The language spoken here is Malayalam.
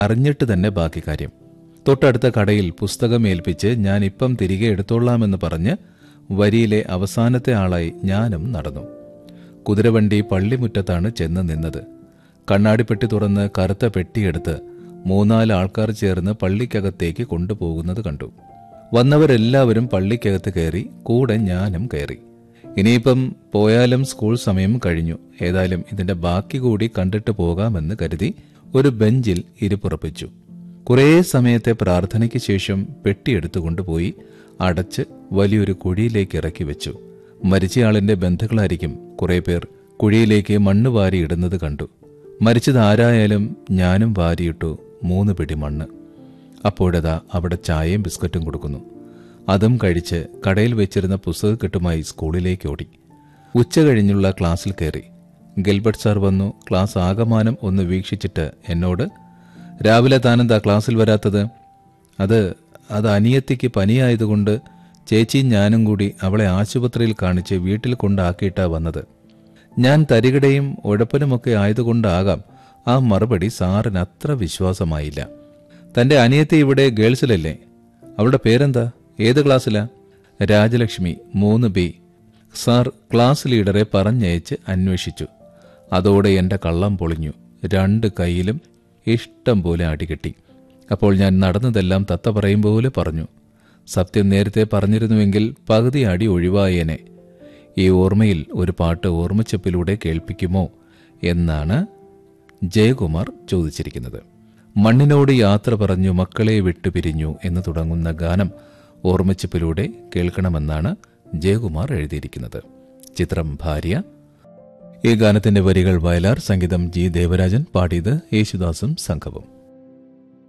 അറിഞ്ഞിട്ട് തന്നെ ബാക്കി കാര്യം തൊട്ടടുത്ത കടയിൽ പുസ്തകം ഏൽപ്പിച്ച് ഞാൻ ഇപ്പം തിരികെ എടുത്തോളാമെന്ന് പറഞ്ഞ് വരിയിലെ അവസാനത്തെ ആളായി ഞാനും നടന്നു കുതിരവണ്ടി പള്ളിമുറ്റത്താണ് ചെന്ന് നിന്നത് കണ്ണാടിപ്പെട്ടി തുറന്ന് കറുത്ത പെട്ടിയെടുത്ത് മൂന്നാല് ആൾക്കാർ ചേർന്ന് പള്ളിക്കകത്തേക്ക് കൊണ്ടുപോകുന്നത് കണ്ടു വന്നവരെല്ലാവരും പള്ളിക്കകത്ത് കയറി കൂടെ ഞാനും കയറി ഇനിയിപ്പം പോയാലും സ്കൂൾ സമയം കഴിഞ്ഞു ഏതായാലും ഇതിന്റെ ബാക്കി കൂടി കണ്ടിട്ട് പോകാമെന്ന് കരുതി ഒരു ബെഞ്ചിൽ ഇരിപ്പുറപ്പിച്ചു കുറേ സമയത്തെ പ്രാർത്ഥനയ്ക്ക് ശേഷം പെട്ടിയെടുത്തു കൊണ്ടുപോയി അടച്ച് വലിയൊരു കുഴിയിലേക്ക് ഇറക്കി വെച്ചു മരിച്ചയാളിന്റെ ബന്ധുക്കളായിരിക്കും കുറെ പേർ കുഴിയിലേക്ക് മണ്ണ് വാരി ഇടുന്നത് കണ്ടു മരിച്ചത് ആരായാലും ഞാനും വാരിയിട്ടു മൂന്ന് പിടി മണ്ണ് അപ്പോഴതാ അവിടെ ചായയും ബിസ്ക്കറ്റും കൊടുക്കുന്നു അതും കഴിച്ച് കടയിൽ വെച്ചിരുന്ന പുസ്തകക്കെട്ടുമായി സ്കൂളിലേക്ക് ഓടി ഉച്ച കഴിഞ്ഞുള്ള ക്ലാസ്സിൽ കയറി ഗിൽബർട്ട് സാർ വന്നു ക്ലാസ് ആകമാനം ഒന്ന് വീക്ഷിച്ചിട്ട് എന്നോട് രാവിലെ താനെന്താ ക്ലാസ്സിൽ വരാത്തത് അത് അത് അനിയത്തിക്ക് പനിയായതുകൊണ്ട് ചേച്ചിയും ഞാനും കൂടി അവളെ ആശുപത്രിയിൽ കാണിച്ച് വീട്ടിൽ കൊണ്ടാക്കിയിട്ടാ വന്നത് ഞാൻ തരികിടയും ഉഴപ്പനുമൊക്കെ ആയതുകൊണ്ടാകാം ആ മറുപടി സാറിന് അത്ര വിശ്വാസമായില്ല തന്റെ അനിയത്തി ഇവിടെ ഗേൾസിലല്ലേ അവളുടെ പേരെന്താ ഏത് ക്ലാസ്സിലാ രാജലക്ഷ്മി മൂന്ന് ബി സാർ ക്ലാസ് ലീഡറെ പറഞ്ഞയച്ച് അന്വേഷിച്ചു അതോടെ എന്റെ കള്ളം പൊളിഞ്ഞു രണ്ട് കൈയിലും ഇഷ്ടം പോലെ അടികെട്ടി അപ്പോൾ ഞാൻ നടന്നതെല്ലാം തത്ത പറയും പോലെ പറഞ്ഞു സത്യം നേരത്തെ പറഞ്ഞിരുന്നുവെങ്കിൽ പകുതി അടി ഒഴിവായേനെ ഈ ഓർമ്മയിൽ ഒരു പാട്ട് ഓർമ്മച്ചപ്പിലൂടെ കേൾപ്പിക്കുമോ എന്നാണ് ജയകുമാർ ചോദിച്ചിരിക്കുന്നത് മണ്ണിനോട് യാത്ര പറഞ്ഞു മക്കളെ വിട്ടുപിരിഞ്ഞു എന്ന് തുടങ്ങുന്ന ഗാനം ഓർമ്മച്ചപ്പിലൂടെ കേൾക്കണമെന്നാണ് ജയകുമാർ എഴുതിയിരിക്കുന്നത് ചിത്രം ഭാര്യ ഈ ഗാനത്തിന്റെ വരികൾ വയലാർ സംഗീതം ജി ദേവരാജൻ പാടിയത് യേശുദാസും സംഘവും